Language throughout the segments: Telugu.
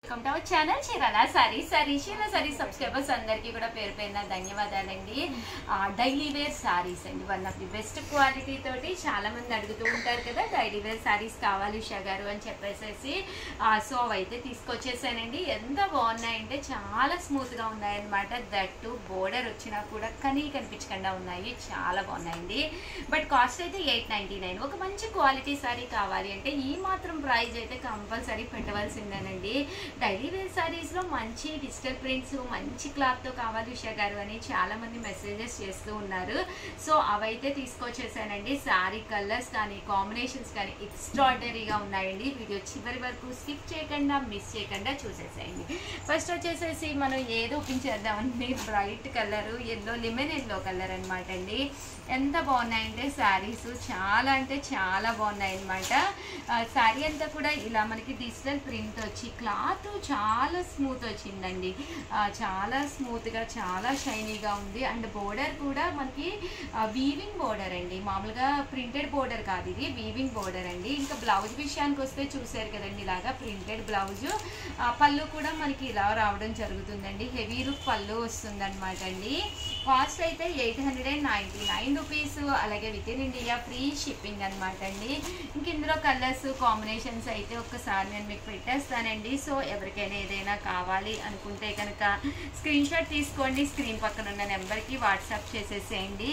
welcome to our channel Chirala sari sari Chirala sari subscribers అందరికీ కూడా పేరు పేరున ధన్యవాదాలండి డైలీ వేర్ సారీస్ అండి one of the best quality తోటి చాలా మంది అడుగుతూ ఉంటారు కదా డైలీ వేర్ సారీస్ కావాలి ఉషా గారు అని చెప్పేసేసి సో అవైతే తీసుకొచ్చేసానండి ఎంత బాగున్నాయంటే చాలా స్మూత్ గా ఉన్నాయన్నమాట దట్టు బోర్డర్ వచ్చినా కూడా కనీ కనిపించకుండా ఉన్నాయి చాలా బాగున్నాయండి బట్ కాస్ట్ అయితే ఎయిట్ నైన్టీ నైన్ ఒక మంచి క్వాలిటీ సారీ కావాలి అంటే ఈ మాత్రం ప్రైస్ అయితే కంపల్సరీ పెట్టవలసిందేనండి డైలీ వేర్ సారీస్ లో మంచి డిజిటల్ ప్రింట్స్ మంచి క్లాత్ తో కావాలి ఉషా గారు అని చాలా మంది మెసేజెస్ చేస్తూ ఉన్నారు సో అవైతే తీసుకొచ్చేసానండి సారీ కలర్స్ కానీ కాంబినేషన్స్ కానీ ఎక్స్ట్రాడినరీగా ఉన్నాయండి వీడియో చివరి వరకు స్కిప్ చేయకుండా మిస్ చేయకుండా చూసేసేయండి ఫస్ట్ వచ్చేసేసి మనం ఏదో ఒప్పించేద్దామండి bright colour yellow lemon yellow colour అనమాట అండి ఎంత బాగున్నాయంటే శారీస్ చాలా అంటే చాలా బాగున్నాయి అనమాట శారీ అంతా కూడా ఇలా మనకి డిజిటల్ ప్రింట్ వచ్చి క్లాత్ చాలా స్మూత్ వచ్చిందండి ఆ, చాలా స్మూత్గా చాలా షైనీగా ఉంది అండ్ బోర్డర్ కూడా మనకి వీవింగ్ బోర్డర్ అండి మామూలుగా ప్రింటెడ్ బోర్డర్ కాదు ఇది వీవింగ్ బోర్డర్ అండి ఇంకా బ్లౌజ్ విషయానికి వస్తే చూసారు కదండి ఇలాగా ప్రింటెడ్ బ్లౌజ్ పళ్ళు కూడా మనకి ఇలా రావడం జరుగుతుందండి హెవీ లుక్ పళ్ళు వస్తుంది అనమాట అండి కాస్ట్ అయితే eight hundred and ninety nine rupees అలాగే with in India free shipping అనమాట అండి ఇంక ఇందులో కలర్స్ కాంబినేషన్స్ అయితే ఒక్కసారి నేను మీకు పెట్టేస్తానండి సో ఎవరికైనా ఏదైనా కావాలి అనుకుంటే కనుక స్క్రీన్ షాట్ తీసుకోండి స్క్రీన్ పక్కన ఉన్న నెంబర్కి వాట్సాప్ చేసేసేయండి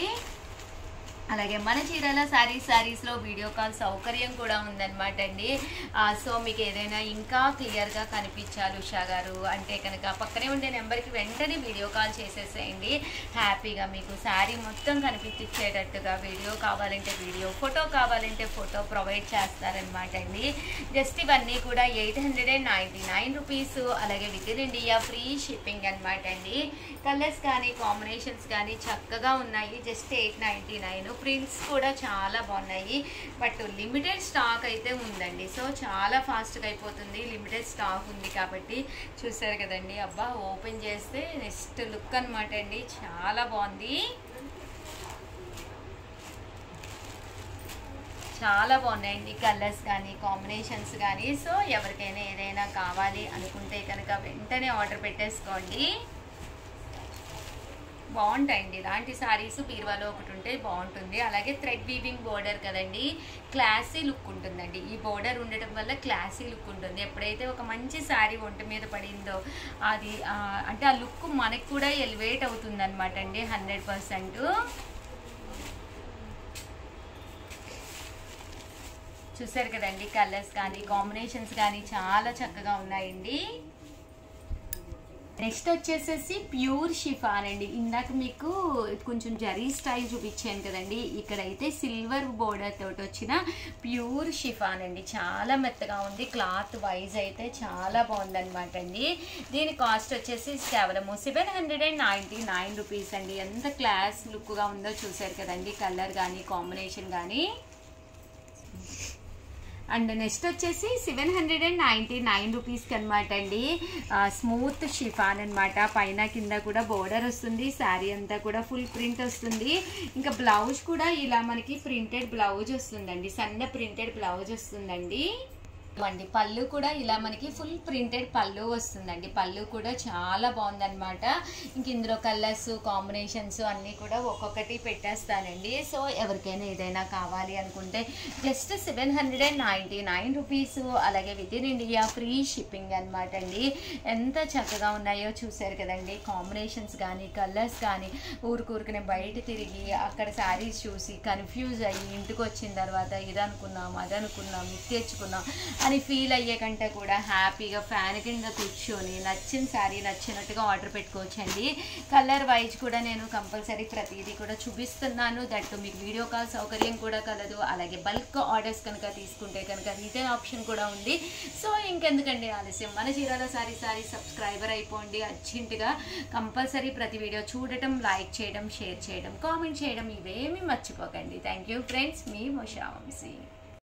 అలాగే మన చీరాల శారీస్ శారీస్లో వీడియో కాల్ సౌకర్యం కూడా ఉందన్నమాట అండి ఆ, సో మీకు ఏదైనా ఇంకా క్లియర్గా కనిపించాలి ఉషా గారు అంటే కనుక పక్కనే ఉండే నెంబర్కి వెంటనే వీడియో కాల్ చేసేసేయండి హ్యాపీగా మీకు శారీ మొత్తం కనిపించేటట్టుగా వీడియో కావాలంటే వీడియో ఫోటో కావాలంటే ఫోటో ప్రొవైడ్ చేస్తారనమాట అండి జస్ట్ ఇవన్నీ కూడా eight hundred and ninety nine rupees అలాగే with in India free shipping అనమాట అండి కలర్స్ కానీ కాంబినేషన్స్ కానీ చక్కగా ఉన్నాయి just eight ninety nine prints కూడా చాలా బాగున్నాయి బట్ లిమిటెడ్ స్టాక్ అయితే ఉందండి సో చాలా ఫాస్ట్గా అయిపోతుంది లిమిటెడ్ స్టాక్ ఉంది కాబట్టి చూసారు కదండి అబ్బా ఓపెన్ చేస్తే నెక్స్ట్ లుక్ అనమాట అండి చాలా బాగుంది చాలా బాగున్నాయండి కలర్స్ కానీ కాంబినేషన్స్ కానీ సో ఎవరికైనా ఏదైనా కావాలి అనుకుంటే కనుక వెంటనే ఆర్డర్ పెట్టేసుకోండి బాగుంటాయండి ఇలాంటి సారీస్ బీరువాలో ఒకటి ఉంటే బాగుంటుంది అలాగే థ్రెడ్ వీవింగ్ బోర్డర్ కదండి క్లాసీ లుక్ ఉంటుందండి ఈ బోర్డర్ ఉండటం వల్ల క్లాసీ లుక్ ఉంటుంది ఎప్పుడైతే ఒక మంచి శారీ ఒంటి మీద పడిందో అది ఆ, అంటే ఆ లుక్ మనకు కూడా ఎలివేట్ అవుతుంది అనమాట అండి హండ్రెడ్ పర్సెంట్ చూసారు కదండి కలర్స్ కానీ కాంబినేషన్స్ కానీ చాలా చక్కగా ఉన్నాయండి నెక్స్ట్ వచ్చేసేసి ప్యూర్ షిఫాన్ అండి ఇందాక మీకు కొంచెం జరీ స్టైల్ చూపించాను కదండి ఇక్కడైతే సిల్వర్ బోర్డర్ తోటి వచ్చిన ప్యూర్ షిఫాన్ అండి చాలా మెత్తగా ఉంది క్లాత్ వైజ్ అయితే చాలా బాగుందన్నమాట అండి దీని కాస్ట్ వచ్చేసి కేవలము seven hundred and ninety nine rupees అండి ఎంత క్లాస్ లుక్గా ఉందో చూసారు కదండి కలర్ కానీ కాంబినేషన్ కానీ అండ్ నెక్స్ట్ వచ్చేసి seven hundred and ninety nine రూపీస్కి అనమాట అండి స్మూత్ షిఫాన్ అనమాట పైన కింద కూడా బోర్డర్ వస్తుంది శారీ అంతా కూడా ఫుల్ ప్రింట్ వస్తుంది ఇంకా బ్లౌజ్ కూడా ఇలా మనకి ప్రింటెడ్ బ్లౌజ్ వస్తుందండి సన్న ప్రింటెడ్ బ్లౌజ్ వస్తుందండి అండి పళ్ళు కూడా ఇలా మనకి ఫుల్ ప్రింటెడ్ పళ్ళు వస్తుందండి పళ్ళు కూడా చాలా బాగుందన్నమాట ఇంక ఇందులో కలర్స్ కాంబినేషన్స్ అన్నీ కూడా ఒక్కొక్కటి పెట్టేస్తానండి సో ఎవరికైనా ఏదైనా కావాలి అనుకుంటే just seven hundred and ninety nine rupees అలాగే with in India free shipping అనమాట అండి ఎంత చక్కగా ఉన్నాయో చూసారు కదండి కాంబినేషన్స్ కానీ కలర్స్ కానీ ఊరుకూరుకునే బయట తిరిగి అక్కడ శారీస్ చూసి కన్ఫ్యూజ్ అయ్యి ఇంటికి వచ్చిన తర్వాత ఇది అనుకున్నాం అది అనుకున్నాం ఇది తెచ్చుకున్నాం అని ఫీల్ అయ్యే కంటే కూడా హ్యాపీగా ఫ్యాన్ కింద కూర్చొని నచ్చిన శారీ నచ్చినట్టుగా ఆర్డర్ పెట్టుకోవచ్చండి కలర్ వైజ్ కూడా నేను కంపల్సరీ ప్రతిదీ కూడా చూపిస్తున్నాను దట్ మీకు వీడియో కాల్ సౌకర్యం కూడా కలదు అలాగే బల్క్ ఆర్డర్స్ కనుక తీసుకుంటే కనుక రిటర్న్ ఆప్షన్ కూడా ఉంది సో ఇంకెందుకండి ఆలస్యం మన చీరాల సారీ సారీ సబ్స్క్రైబర్ అయిపోండి అర్జెంటుగా కంపల్సరీ ప్రతి వీడియో చూడటం లైక్ చేయడం షేర్ చేయడం కామెంట్ చేయడం ఇవేమీ మర్చిపోకండి థ్యాంక్ యూ ఫ్రెండ్స్ మీ మొషా Vamshi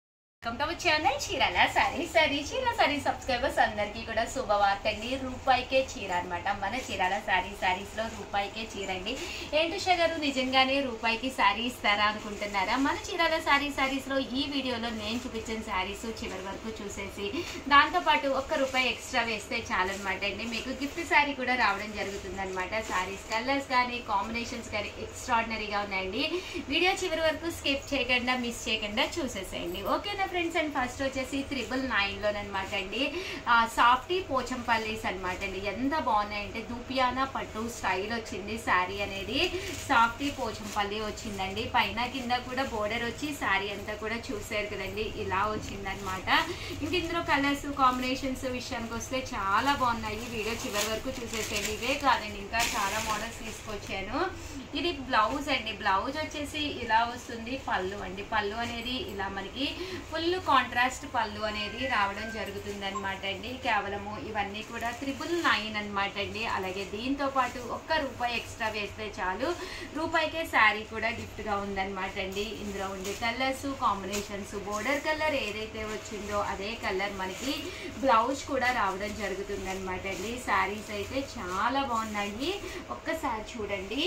welcome to our channel Chirala sari sari చీర సారీ సబ్స్క్రైబర్స్ అందరికీ కూడా శుభవార్త అండి రూపాయికే చీర అన్నమాట మన చీరాల సారీ సారీస్ లో రూపాయికే చీర అండి ఏంటి ఉషా గారు నిజంగానే రూపాయికి సారీ ఇస్తారా అనుకుంటున్నారా మన చీరాల సారీ సారీస్ లో ఈ వీడియోలో నేను చూపించిన సారీస్ చివరి వరకు చూసేసి దాంతో పాటు ఒక్క రూపాయి ఎక్స్ట్రా వేస్తే చాలన్నమాట అండి మీకు గిఫ్ట్ సారీ కూడా రావడం జరుగుతుంది అనమాట సారీస్ కలర్స్ కానీ కాంబినేషన్స్ కానీ ఎక్స్ట్రాడినరీగా ఉన్నాయండి వీడియో చివరి వరకు స్కిప్ చేయకుండా మిస్ చేయకుండా చూసేసేయండి ఓకేనా ఫ్రెండ్స్ అండ్ ఫస్ట్ వచ్చేసి త్రిబుల్ నైన్లో అనమాట అండి సాఫ్టీ పోచంపల్లీస్ అనమాట అండి ఎంత బాగున్నాయంటే దూపియానా పట్టు స్టైల్ వచ్చింది శారీ అనేది సాఫ్టీ పోచంపల్లి వచ్చిందండి పైన కింద కూడా బోర్డర్ వచ్చి శారీ అంతా కూడా చూసారు కదండి ఇలా వచ్చిందనమాట ఇంక ఇందులో కలర్స్ కాంబినేషన్స్ విషయానికి వస్తే చాలా బాగున్నాయి వీడియో చివరి వరకు చూసేసేయండి ఇవే కాదండి ఇంకా చాలా మోడల్స్ తీసుకొచ్చాను ఇది బ్లౌజ్ అండి బ్లౌజ్ వచ్చేసి ఇలా వస్తుంది పళ్ళు అండి పళ్ళు అనేది ఇలా మనకి ఫుల్ కాంట్రాస్ట్ పళ్ళు అనేది రావడం జరుగుతుంది అనమాట అండి కేవలము ఇవన్నీ కూడా త్రిపుల్ నైన్ అనమాట అండి అలాగే దీంతో పాటు ఒక్క రూపాయి ఎక్స్ట్రా వేస్తే చాలు రూపాయికే శారీ కూడా గిఫ్ట్ గా ఉందన్నమాట అండి ఇందులో ఉండే కలర్స్ కాంబినేషన్స్ బోర్డర్ కలర్ ఏదైతే వచ్చిందో అదే కలర్ మనకి బ్లౌజ్ కూడా రావడం జరుగుతుంది అనమాట అండి శారీస్ అయితే చాలా బాగున్నాయి ఒక్కసారి చూడండి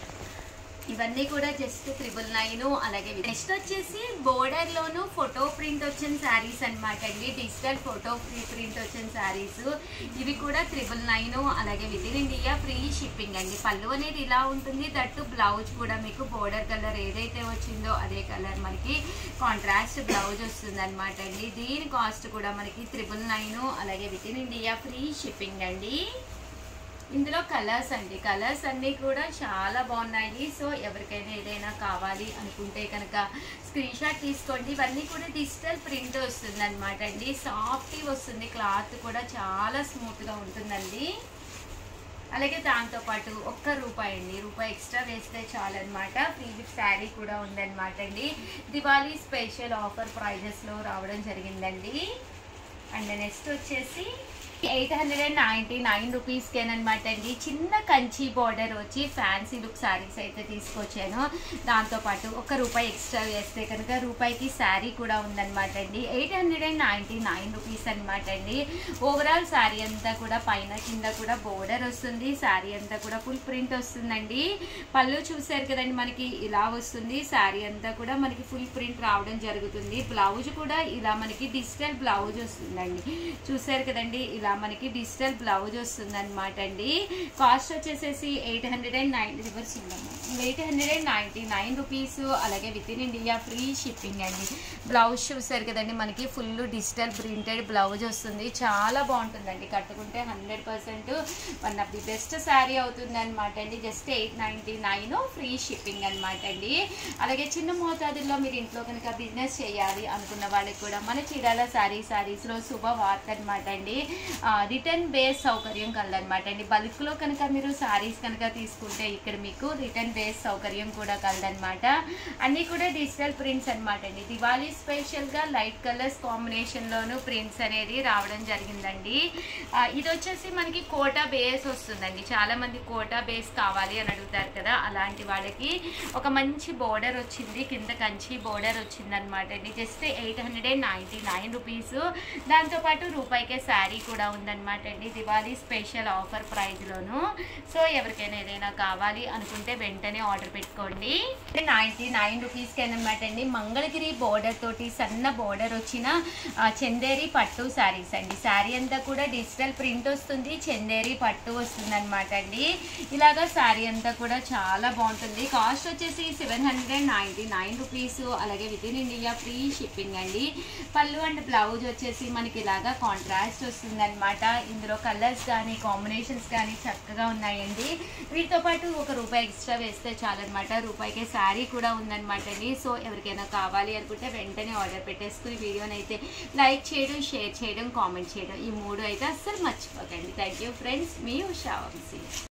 ఇవన్నీ కూడా జస్ట్ త్రిబుల్ నైన్ అలాగే నెక్స్ట్ వచ్చేసి బోర్డర్ లోను ఫోటో ప్రింట్ వచ్చిన శారీస్ అనమాట అండి డిజిటల్ ఫోటో ఫ్రీ ప్రింట్ వచ్చిన శారీస్ ఇవి కూడా త్రిబుల్ నైన్ అలాగే with in India free shipping అండి పళ్ళు అనేది ఇలా ఉంటుంది దట్టు బ్లౌజ్ కూడా మీకు బోర్డర్ కలర్ ఏదైతే వచ్చిందో అదే కలర్ మనకి కాంట్రాస్ట్ బ్లౌజ్ వస్తుంది అనమాట అండి దీని కాస్ట్ కూడా మనకి త్రిబుల్ నైన్ అలాగే with in India free shipping అండి ఇందులో కలర్స్ అండి కలర్స్ అన్నీ కూడా చాలా బాగున్నాయి సో ఎవరికైనా ఏదైనా కావాలి అనుకుంటే కనుక స్క్రీన్ షాట్ తీసుకోండి ఇవన్నీ కూడా డిజిటల్ ప్రింట్ వస్తుంది అనమాట అండి సాఫ్ట్ వస్తుంది క్లాత్ కూడా చాలా స్మూత్గా ఉంటుందండి అలాగే దాంతోపాటు ఒక్క రూపాయి అండి రూపాయి ఎక్స్ట్రా వేస్తే చాలన్నమాట ఫ్రీ గిఫ్ట్ శారీ కూడా ఉందన్నమాట అండి దివాళీ స్పెషల్ ఆఫర్ ప్రైజెస్లో రావడం జరిగిందండి అండ్ నెక్స్ట్ వచ్చేసి eight hundred and ninety nine రూపీస్కేనమాట అండి చిన్న కంచి బార్డర్ వచ్చి ఫ్యాన్సీ లుక్ శారీస్ అయితే తీసుకొచ్చాను దాంతోపాటు ఒక రూపాయి ఎక్స్ట్రా వేస్తే కనుక రూపాయికి శారీ కూడా ఉందన్నమాట అండి eight hundred and ninety nine rupees అనమాట అండి ఓవరాల్ శారీ అంతా కూడా పైన కింద కూడా బోర్డర్ వస్తుంది శారీ అంతా కూడా ఫుల్ ప్రింట్ వస్తుందండి పళ్ళు చూసారు కదండి మనకి ఇలా వస్తుంది శారీ అంతా కూడా మనకి ఫుల్ ప్రింట్ రావడం జరుగుతుంది బ్లౌజ్ కూడా ఇలా మనకి డిజిటల్ బ్లౌజ్ వస్తుందండి చూసారు కదండి ఇలా మనకి డిజిటల్ బ్లౌజ్ వస్తుంది అనమాట అండి కాస్ట్ వచ్చేసేసి ఎయిట్ హండ్రెడ్ అండ్ నైన్ రివర్స్ ఉందమ్మా eight hundred and ninety nine rupees అలాగే with in India free shipping అండి బ్లౌజ్ చూసారు కదండి మనకి ఫుల్ డిజిటల్ ప్రింటెడ్ బ్లౌజ్ వస్తుంది చాలా బాగుంటుందండి కట్టుకుంటే hundred percent one of the best sari అవుతుంది అనమాట అండి just eight ninety nine free shipping అనమాట అండి అలాగే చిన్న మోతాదుల్లో మీరు ఇంట్లో కనుక బిజినెస్ చేయాలి అనుకున్న వాళ్ళకి కూడా మన చీరాల శారీ శారీస్లో శుభ వార్త అనమాట అండి రిటర్న్ బేస్ సౌకర్యం కలదనమాట అండి బల్క్లో కనుక మీరు శారీస్ కనుక తీసుకుంటే ఇక్కడ మీకు రిటర్న్ బేస్ సౌకర్యం కూడా కలదనమాట అన్నీ కూడా డిజిటల్ ప్రింట్స్ అనమాట అండి దివాళీ స్పెషల్గా లైట్ కలర్స్ కాంబినేషన్లోను ప్రింట్స్ అనేది రావడం జరిగిందండి ఆ, ఇది వచ్చేసి మనకి కోటా బేస్ వస్తుందండి చాలా మంది కోటా బేస్ కావాలి అని అడుగుతారు కదా అలాంటి వాళ్ళకి ఒక మంచి బోర్డర్ వచ్చింది కింద కంచి బోర్డర్ వచ్చింది అనమాట అండి just eight hundred and ninety nine rupees దాంతోపాటు రూపాయికే శారీ కూడా ఉందన్నమాట అండి దివాళీ స్పెషల్ ఆఫర్ ప్రైజ్లోను సో ఎవరికైనా ఏదైనా కావాలి అనుకుంటే వెంటనే ఆర్డర్ పెట్టుకోండి నైంటీ నైన్ రూపీస్కి అనమాట అండి మంగళగిరి బోర్డర్ తోటి సన్న బోర్డర్ వచ్చిన ఆ, చందేరి పట్టు శారీస్ అండి శారీ అంతా కూడా డిజిటల్ ప్రింట్ వస్తుంది చందేరి పట్టు వస్తుంది అనమాట అండి ఇలాగా శారీ అంతా కూడా చాలా బాగుంటుంది కాస్ట్ వచ్చేసి seven hundred ninety nine rupees అలాగే with in India free shipping అండి పళ్ళు అండ్ బ్లౌజ్ వచ్చేసి మనకి ఇలాగా కాంట్రాస్ట్ వస్తుంది అనమాట ఇందులో కలర్స్ కానీ కాంబినేషన్స్ కానీ చక్కగా ఉన్నాయండి వీటితో పాటు ఒక రూపాయి ఎక్స్ట్రా వేస్తే చాలన్నమాట రూపాయికే శారీ కూడా ఉందన్నమాట అండి సో ఎవరికైనా కావాలి అనుకుంటే వెంటనే ఆర్డర్ పెట్టేసుకుని వీడియోని అయితే లైక్ చేయడం షేర్ చేయడం కామెంట్ చేయడం ఈ మూడు అయితే అస్సలు మర్చిపోకండి థ్యాంక్ యూ ఫ్రెండ్స్ మీ ఉషా వంశీ